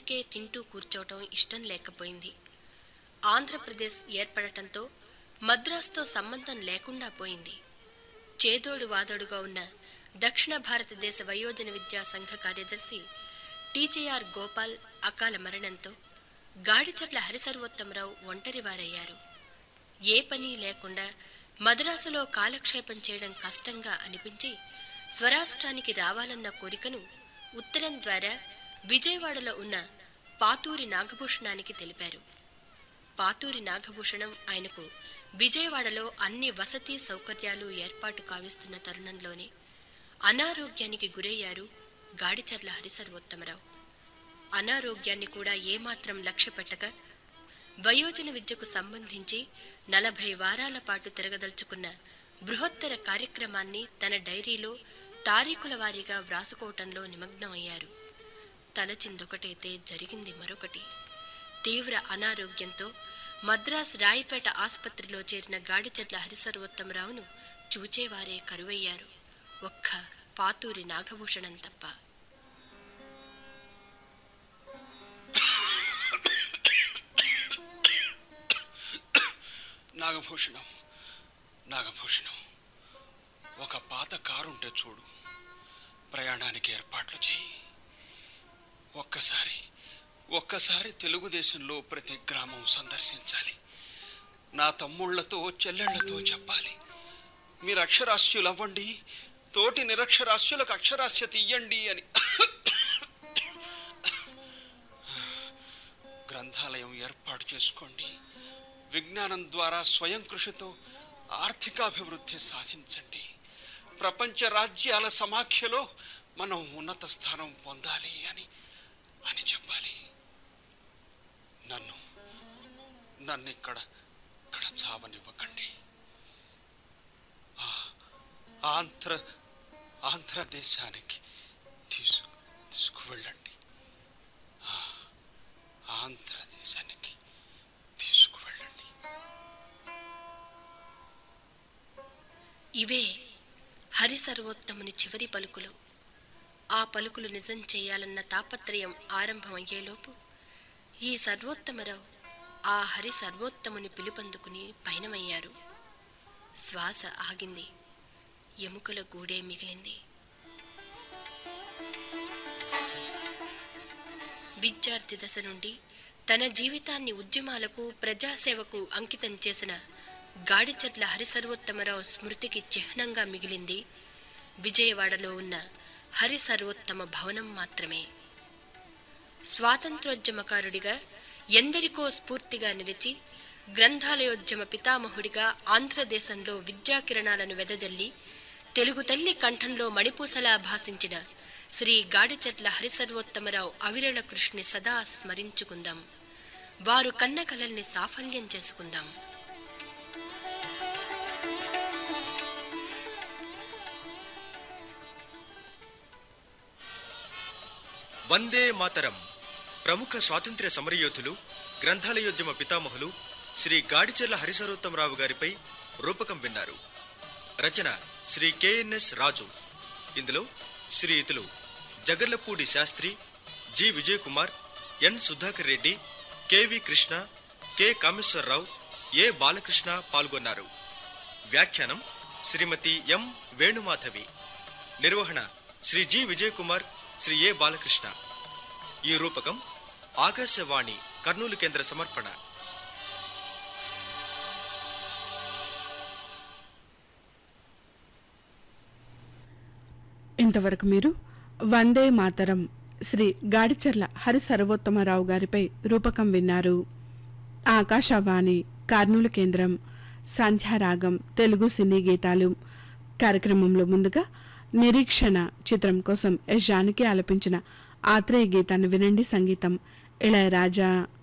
ఊరికే తింటూ కూర్చోవటం ఇష్టం లేకపోయింది ఆంధ్రప్రదేశ్ ఏర్పడటంతో మద్రాసుతో సంబంధం లేకుండా పోయింది చేదోడు వాదోడుగా ఉన్న దక్షిణ భారతదేశ వయోజన విద్యా సంఘ కార్యదర్శి టీజేఆర్ గోపాల్ అకాల మరణంతో గాడిచర్ల హరిసర్వోత్తమరావు ఒంటరివారయ్యారు ఏ పని లేకుండా మద్రాసులో కాలక్షేపం చేయడం కష్టంగా అనిపించి స్వరాష్ట్రానికి రావాలన్న కోరికను ఉత్తరం ద్వారా విజయవాడలో ఉన్న పాతూరి నాగభూషణానికి తెలిపారు పాతూరి నాగభూషణం ఆయనకు విజయవాడలో అన్ని వసతి సౌకర్యాలు ఏర్పాటు కావిస్తున్న తరుణంలోనే అనారోగ్యానికి గురయ్యారు గాడిచర్ల హరిసర్వోత్తమరావు అనారోగ్యాన్ని కూడా ఏమాత్రం లక్ష్య పెట్టక వయోజన విద్యకు సంబంధించి నలభై వారాల పాటు తిరగదలుచుకున్న బృహత్తర కార్యక్రమాన్ని తన డైరీలో తారీఖుల వారీగా వ్రాసుకోవటంలో నిమగ్నమయ్యారు తలచిందొకటైతే జరిగింది మరొకటి తీవ్ర అనారోగ్యంతో మద్రాస్ రాయిపేట ఆసుపత్రిలో చేరిన గాడిచెట్ల హరిసర్వోత్తమరావును చూచేవారే కరువయ్యారు ఒక్క పాతూరి నాగభూషణం తప్ప నాగభూషణం నాగభూషణం ఒక పాత కారు ఉంటే చూడు ప్రయాణానికి ఏర్పాట్లు చేయి ఒక్కసారి ఒక్కసారి తెలుగుదేశంలో ప్రతి గ్రామం సందర్శించాలి నా తమ్ముళ్లతో చెల్లెళ్లతో చెప్పాలి మీరు అక్షరాస్యులు అవ్వండి తోటి నిరక్షరాస్యులకు అక్షరాస్యత ఇయ్యండి అని గ్రంథాలయం ఏర్పాటు చేసుకోండి విజ్ఞానం ద్వారా స్వయం కృషితో ఆర్థికాభివృద్ధి సాధించండి ప్రపంచ రాజ్యాల సమాఖ్యలో మనం ఉన్నత స్థానం పొందాలి అని అని చెప్పాలి నన్ను నన్ను ఇక్కడ ఇక్కడ చావనివ్వకండి ఆ- ఆంధ్ర ఆంధ్రదేశానికి తీసు తీసుకువెళ్ళండి ఆ, ఆంధ్రదేశానికి తీసుకువెళ్ళండి ఇవే హరి సర్వోత్తముని చివరి పలుకులు ఆ పలుకులు నిజం చేయాలన్న తాపత్రయం ఆరంభమయ్యేలోపు ఈ సర్వోత్తమరావు ఆ హరి సర్వోత్తముని పిలుపందుకుని పయనమయ్యారు శ్వాస ఆగింది ఎముకల గూడే మిగిలింది విద్యార్థి దశ నుండి తన జీవితాన్ని ఉద్యమాలకు ప్రజాసేవకు అంకితం చేసిన గాడిచర్ల హరిసర్వోత్తమరావు స్మృతికి చిహ్నంగా మిగిలింది విజయవాడలో ఉన్న హరిసర్వోత్తమ భవనం మాత్రమే స్వాతంత్రోద్యమకారుడిగా ఎందరికో స్ఫూర్తిగా నిలిచి గ్రంథాలయోద్యమ పితామహుడిగా ఆంధ్రదేశంలో విద్యాకిరణాలను వెదజల్లి తెలుగు తల్లి కంఠంలో మణిపూసలా భాసించిన శ్రీ గాడిచెట్ల హరిసర్వోత్తమరావు అవిరళ కృష్ణి సదా స్మరించుకుందాం వారు కన్న కలల్ని సాఫల్యం చేసుకుందాం వందే మాతరం ప్రముఖ స్వాతంత్ర్య సమరయోధులు గ్రంథాలయోద్యమ పితామహులు శ్రీ గాడిచెర్ల హరిసరోత్తమరావు గారిపై రూపకం విన్నారు రచన శ్రీ కెఎన్ఎస్ రాజు ఇందులో శ్రీయుతులు Jagarlapudi Sastry G Vijay Kumar N Sudhakar Reddy KV Krishna K Kameswararao A Balakrishna పాల్గొన్నారు వ్యాఖ్యానం శ్రీమతి ఎం వేణుమాధవి నిర్వహణ శ్రీ జి విజయ్ కుమార్ శ్రీ ఏ బాలకృష్ణ ఈ రూపకం ఆకాశవాణి కర్నూలు కేంద్ర సమర్పణ ఇంతవరకు మీరు వందే మాతరం శ్రీ గాడిచర్ల హరి సర్వోత్తమరావు గారిపై రూపకం విన్నారు ఆకాశవాణి కర్నూలు కేంద్రం సంధ్యారాగం తెలుగు సినీ గీతాలు కార్యక్రమంలో ముందుగా నిరీక్షణ చిత్రం కోసం యశ్ జానకి ఆలపించిన ఆత్రేయ గీతాన్ని వినండి సంగీతం ఇళయరాజా